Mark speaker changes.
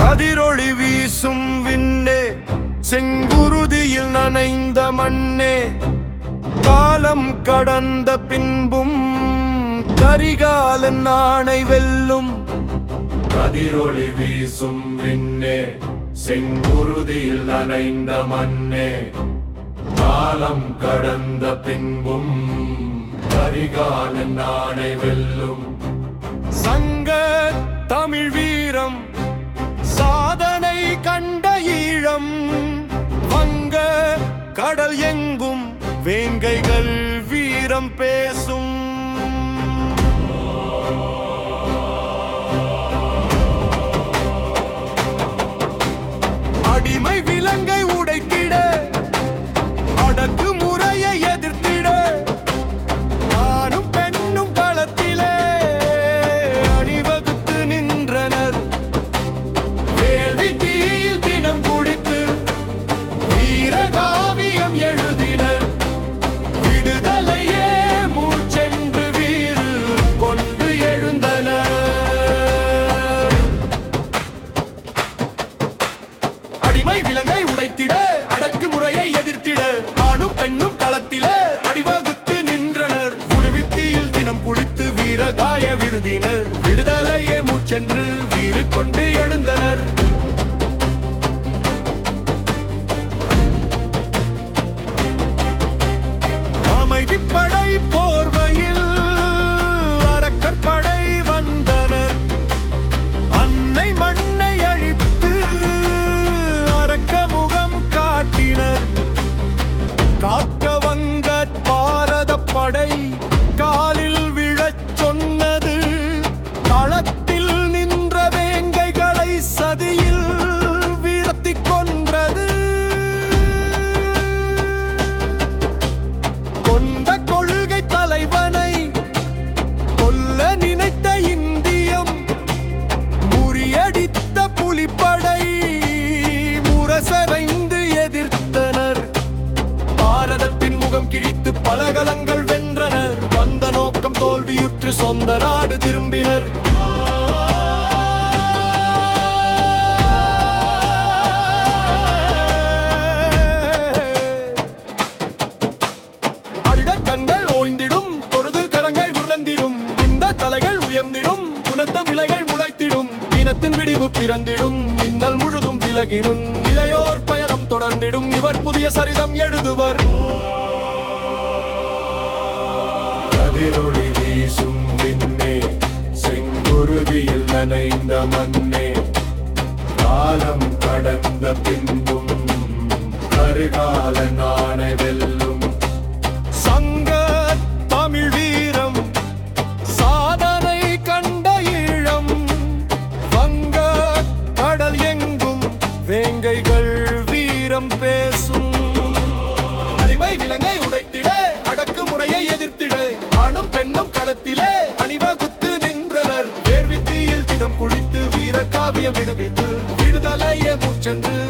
Speaker 1: கதிரொளி வீசும் விண்ணே செங்குருதியில் நனைந்த மண்ணே காலம் கடந்த பின்பும் கரிகாலன் நாணை வெல்லும்
Speaker 2: கதிரொளி வீசும் விண்ணே செங்குருதியில் நனைந்த மண்ணே காலம் கடந்த பின்பும் கரிகாலன் நாணை வெல்லும்
Speaker 1: சங்க தமிழ் வீரம் சாதனை கண்ட ஈழம் வங்க கடல் எங்கும் வேங்கைகள் வீரம் பேசும் அடிமை விலங்கை உடைத்திட அடக்கு முறையை எதிர்த்திட ஆணும் பெண்ணும் களத்திலே அணிவகுத்து நின்றனர் வேள்வி தீயில் தினம் குடித்து வீரகாவியம் எழுதினர் விடுதலையே மூச்சென்று வீறு கொண்டு எழுந்தனர் அடிமை விலங்கை உடைத்திட அடக்கு முறையை எதிர்த்திட ஆணும் பெண்ணும் களத்திலே அடிவகுத்து நின்றனர் குழுவித்தியில் தினம் குளித்து வீரகாய விருதினர் விடுதலையே மூச்சென்று வீறு கொண்டு எழுந்தனர் அமைதிப்படை போர்வையில் அரக்கற்படை வந்தனர் அன்னை மண்ணை அழித்து அரக்க முகம் காட்டினர் காக்க வங்க பாரத படை காலில் விழச் சொன்னது களத்தில் நின்ற வேங்கைகளை சதியில் வீழ்த்தி கொன்றது கொண்ட கொள்கை தலைவனை கொல்ல நினைத்த இந்தியம் முறியடித்த புலிப்படை முரசறைந்து எதிர்த்தனர் பாரதத்தின் முகம் கிழித்து பலகலங்கள் வென்றனர் வந்த நோக்கம் தோல்வியுற்று சொந்த நாடு திரும்பினர் அரிடக்கண்கள் ஓய்ந்திடும் பொழுது கரங்கள் உருளந்திடும் இந்த தலைகள் உயர்ந்திடும் குணத்த விலைகள் முளைத்திடும் இனத்தின் விடிவு பிறந்திடும் மின்னல் முழுதும் விலகிடும் இளையோர் பயணம் தொடர்ந்திடும் இவர் புதிய சரிதம் எழுதுவர்
Speaker 2: கதிரொளி வீசும் விண்ணே செங்குருதியில் நனைந்த மண்ணே காலம் கடந்த பின்பும் கரிகால நாணை வெல்லும்
Speaker 1: சங்க தமிழ் வீரம் சாதனை கண்ட ஈழம் வங்க கடல் எங்கும் வேங்கைகள் வீரம் பேசும் அடிமை விலங்கை உடைத்திட அடக்கு முறையை எதிர்த்திட ஆணும் பெண்ணும் களத்திலே அணிவகுத்து நின்றனர் வேர்வித்தீயில் தினம் குளித்து வீர காவியம் விடுவித்து விடுதலையே முச்சென்று